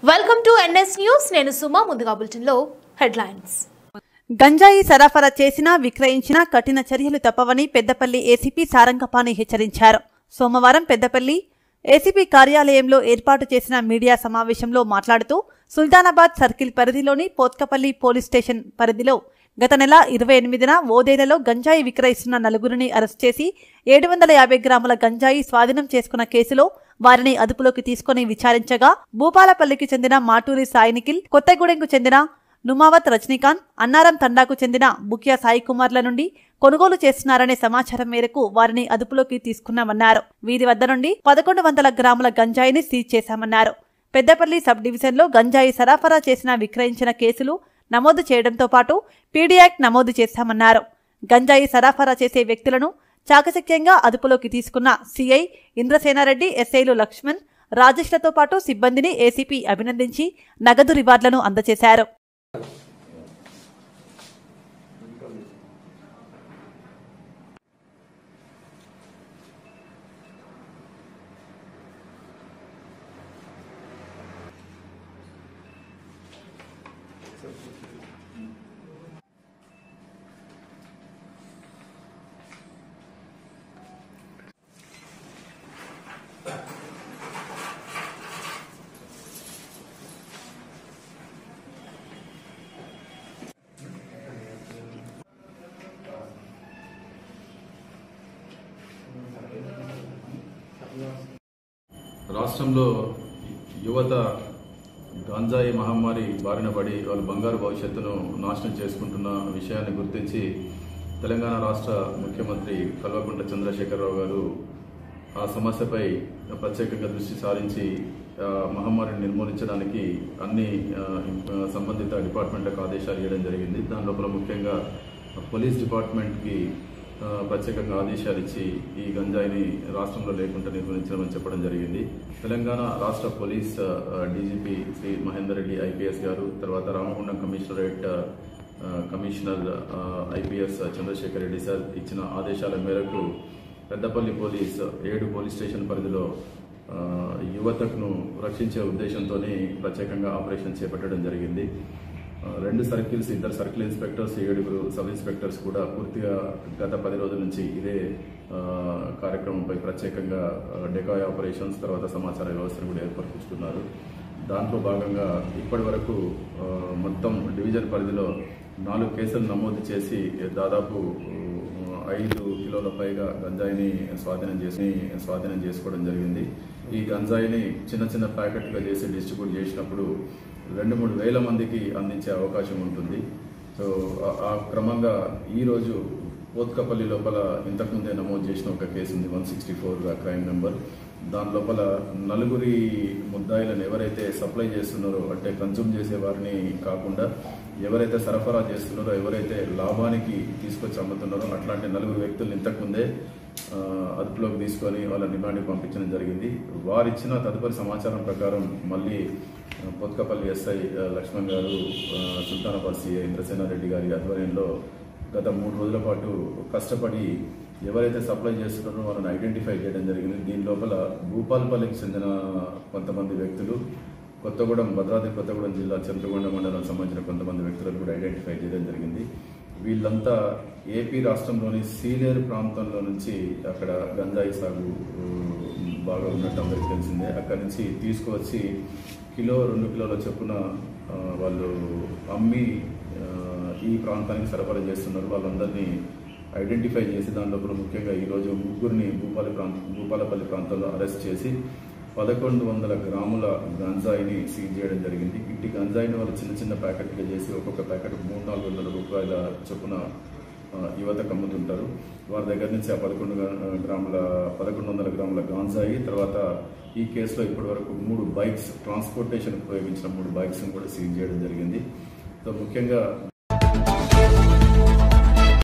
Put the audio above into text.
welcome to NS news నేను సుమా ముందుగా బులెటిన్లో హెడ్లైన్స్ గంజాయి సరఫరా చేసినా విక్రయించినా కఠిన చర్యలు తప్పవని పెద్దపల్లి ఏసీపీ సారంగపాణి హెచ్చరించారు సోమవారం పెద్దపల్లి ఏసీపీ కార్యాలయంలో ఏర్పాటు చేసిన మీడియా సమావేశంలో మాట్లాడుతూ సుల్తానాబాద్ సర్కిల్ పరిధిలోని పోత్కపల్లి పోలీస్ స్టేషన్ పరిధిలో గత నెల ఇరవై ఎనిమిదిన ఓదేలలో గంజాయి విక్రయిస్తున్న నలుగురిని అరెస్ట్ చేసి ఏడు వందల యాభై గ్రాముల గంజాయి స్వాధీనం చేసుకున్న కేసులో వారిని అదుపులోకి తీసుకుని విచారించగా భూపాలపల్లికి చెందిన మాటూరి సాయి నిఖిల్ కొత్తగూడెంకు చెందిన నుమావత్ రజనీకాంత్ అన్నారం తండాకు చెందిన బుకియా సాయి కుమార్ల నుండి కొనుగోలు చేస్తున్నారనే సమాచారం మేరకు వారిని అదుపులోకి తీసుకున్నామన్నారు వీరి వద్ద నుండి పదకొండు వందల గ్రాముల గంజాయిని సీజ్ చేశామన్నారు పెద్దపల్లి సబ్ డివిజన్లో గంజాయి సరఫరా చేసిన విక్రయించిన కేసులు నమోదు చేయడంతో పాటు పీడీ యాక్ట్ నమోదు చేశామన్నారు గంజాయి సరఫరా చేసే వ్యక్తులను చాకచక్యంగా అదుపులోకి తీసుకున్న సీఐ ఇంద్రసేనారెడ్డి ఎస్ఐలు లక్ష్మణ్ రాజేష్లతో పాటు సిబ్బందిని ఏసీపీ అభినందించి నగదు రివార్డులను అందజేశారు రాష్ట్రంలో యువత గాంజాయి మహమ్మారి బారిన పడి వాళ్ళ బంగారు భవిష్యత్తును నాశనం చేసుకుంటున్న విషయాన్ని గుర్తించి తెలంగాణ రాష్ట్ర ముఖ్యమంత్రి కల్వకుంట్ల చంద్రశేఖరరావు గారు ఆ సమస్యపై ప్రత్యేకంగా దృష్టి సారించి ఆ, మహమ్మారిని నిర్మూలించడానికి అన్ని ఆ, సంబంధిత డిపార్ట్మెంట్లకు ఆదేశాలు ఇవ్వడం జరిగింది దాని లోపల ముఖ్యంగా పోలీస్ డిపార్ట్మెంట్కి ఆ, ప్రత్యేకంగా ఆదేశాలు ఇచ్చి ఈ గంజాయిని రాష్ట్రంలో లేకుండా నిర్వహించమని చెప్పడం జరిగింది తెలంగాణ రాష్ట్ర పోలీస్ ఆ, డీజీపీ శ్రీ మహేందర్ రెడ్డి ఐపీఎస్ గారు తర్వాత రామగుండం కమిషనరేట్ ఆ, కమిషనర్ ఆ, ఐపీఎస్ చంద్రశేఖర్ రెడ్డి సార్ ఇచ్చిన ఆదేశాల మేరకు పెద్దపల్లి పోలీస్ ఏడు పోలీస్ స్టేషన్ పరిధిలో ఆ, యువతకును రక్షించే ఉద్దేశంతోనే ప్రత్యేకంగా ఆపరేషన్ చేపట్టడం జరిగింది ఆ, రెండు సర్కిల్స్ ఇద్దరు సర్కిల్ ఇన్స్పెక్టర్స్ ఏడుగురు సబ్ ఇన్స్పెక్టర్స్ కూడా పూర్తిగా గత పది రోజుల నుంచి ఇదే ఆ, కార్యక్రమంపై ప్రత్యేకంగా ఆ, డెకాయ్ ఆపరేషన్స్ తర్వాత సమాచార వ్యవస్థను కూడా ఏర్పరుస్తున్నారు దాంట్లో భాగంగా ఇప్పటి వరకు ఆ, మొత్తం డివిజన్ పరిధిలో నాలుగు కేసులు నమోదు చేసి దాదాపు ఆ, ఐదు కిలోల పైగా గంజాయిని స్వాధీనం చేసి స్వాధీనం చేసుకోవడం జరిగింది ఈ గంజాయిని చిన్న చిన్న ప్యాకెట్లుగా చేసి డిస్ట్రిబ్యూట్ చేసినప్పుడు రెండు మూడు వేల మందికి అందించే అవకాశం ఉంటుంది సో ఆ- ఆ క్రమంగా ఈరోజు పోత్కపల్లి లోపల ఇంతకుముందే నమోదు చేసిన ఒక కేసు ఉంది one sixty four crime number దాని లోపల నలుగురి ముద్దాయిలను ఎవరైతే సప్లై చేస్తున్నారో అంటే కన్జ్యూమ్ చేసే వారిని కాకుండా ఎవరైతే సరఫరా చేస్తున్నారో ఎవరైతే లాభానికి తీసుకొచ్చి అమ్ముతున్నారో అట్లాంటి నలుగురు వ్యక్తులు ఇంతకుముందే ఆ, అదుపులోకి తీసుకొని వాళ్ళ రిమాండ్కి పంపించడం జరిగింది వారిచ్చిన తదుపరి సమాచారం ప్రకారం మళ్ళీ ఆ, పొత్కపల్లి ఎస్ఐ ఆ, లక్ష్మణ్ గారు ఆ, సుల్తానాబాద్ సిఐ ఇంద్రసేనారెడ్డి గారి ఆధ్వర్యంలో గత మూడు రోజుల పాటు కష్టపడి ఎవరైతే సప్లై చేస్తున్నారో వాళ్ళని ఐడెంటిఫై చేయడం జరిగింది దీని లోపల భూపాలపల్లికి చెందిన కొంతమంది వ్యక్తులు కొత్తగూడెం భద్రాద్రి కొత్తగూడెం జిల్లా చంద్రగొండ మండలం సంబంధించిన కొంతమంది వ్యక్తులను కూడా ఐడెంటిఫై చేయడం జరిగింది వీళ్ళంతా ఏపీ రాష్ట్రంలోని సీలేరు ప్రాంతంలో నుంచి అక్కడ గంజాయి సాగు ఊ, బాగా ఉన్నట్టు అందరికీ తెలిసిందే అక్కడి నుంచి తీసుకువచ్చి కిలో రెండు కిలోల చొప్పున ఆ, వాళ్ళు అమ్మి ఆ, ఈ ప్రాంతానికి సరఫరా చేస్తున్నారు వాళ్ళందరినీ ఐడెంటిఫై చేసి దాని లోపల ముఖ్యంగా ఈరోజు ముగ్గురిని భూపాలి ప్రాంత భూపాలపల్లి ప్రాంతంలో అరెస్ట్ చేసి పదకొండు వందల గ్రాముల గంజాయిని సీజ్ చేయడం జరిగింది ఇట్టి గంజాయిని వాళ్ళు చిన్న చిన్న ప్యాకెట్గా చేసి ఒక్కొక్క ప్యాకెట్ మూడు నాలుగు వందల రూపాయల చొప్పున ఆ, యువతకు అమ్ముతుంటారు వారి దగ్గర నుంచి ఆ పదకొండు గా- గ్రాముల పదకొండు వందల గ్రాముల గాంజాయి తర్వాత ఈ కేసులో ఇప్పటి వరకు మూడు బైక్స్ ట్రాన్స్పోర్టేషన్ ఉపయోగించిన మూడు బైక్స్ కూడా సీజ్ చేయడం జరిగింది సో ముఖ్యంగా